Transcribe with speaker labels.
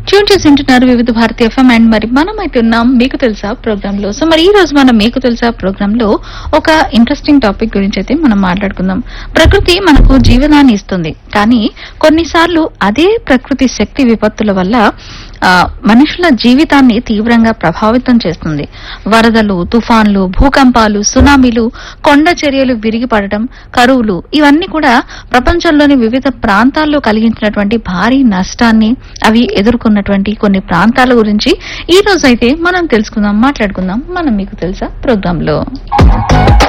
Speaker 1: tune చేసి ఉంటున్నారు వివిధ భారతి ఎఫ్ఎం అండ్ మరి మనం అయితే ఉన్నాం మీకు తెలుసా ప్రోగ్రామ్ లో సో మరి ఈ రోజు మనం మీకు తెలుసా ప్రోగ్రామ్ లో ఒక ఇంట్రెస్టింగ్ టాపిక్ గురించి అయితే మనం మాట్లాడుకుందాం ప్రకృతి మనకు జీవనాన్ని ఇస్తుంది కానీ కొన్నిసార్లు అదే ప్రకృతి శక్తి విపత్తుల వల్ల ఆ, మనుషుల జీవితాన్ని తీవ్రంగా ప్రభావితం చేస్తుంది వరదలు తుఫాన్లు భూకంపాలు సునామీలు కొండ చర్యలు విరిగి పడటం కరువులు ఇవన్నీ కూడా ప్రపంచంలోని వివిధ ప్రాంతాల్లో కలిగించినటువంటి భారీ నష్టాన్ని అవి ఎదుర్కొన్నటువంటి కొన్ని ప్రాంతాల గురించి ఈ రోజు అయితే మనం తెలుసుకుందాం మాట్లాడుకుందాం మనం మీకు తెలుసా ప్రోగ్రామ్ లో